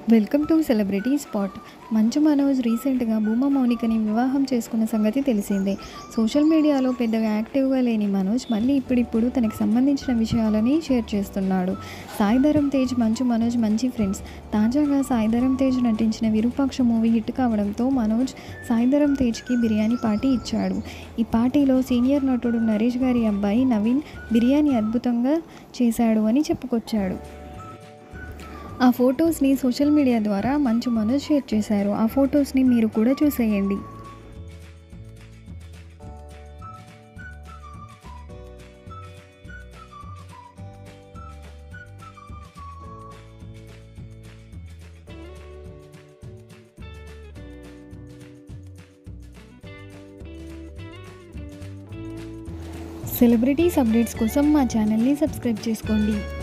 welcome to celebrity spot మంచు మనోజ్ రీసెంట్గా భూమా మౌనికని వివాహం చేసుకున్న సంగతి తెలిసిందే సోషల్ మీడియాలో పెద్దగా యాక్టివ్గా లేని మనోజ్ మళ్ళీ ఇప్పుడిప్పుడు తనకు సంబంధించిన విషయాలని షేర్ చేస్తున్నాడు సాయిధరం తేజ్ మంచు మనోజ్ మంచి ఫ్రెండ్స్ తాజాగా సాయిధరం తేజ్ నటించిన విరూపాక్ష మూవీ హిట్ కావడంతో మనోజ్ సాయిధరం తేజ్కి బిర్యానీ పార్టీ ఇచ్చాడు ఈ పార్టీలో సీనియర్ నటుడు నరేష్ గారి అబ్బాయి నవీన్ బిర్యానీ అద్భుతంగా చేశాడు అని చెప్పుకొచ్చాడు ఆ ఫొటోస్ని సోషల్ మీడియా ద్వారా మంచు మనోజ్ షేర్ చేశారు ఆ ఫొటోస్ని మీరు కూడా చూసేయండి సెలబ్రిటీస్ అప్డేట్స్ కోసం మా ఛానల్ని సబ్స్క్రైబ్ చేసుకోండి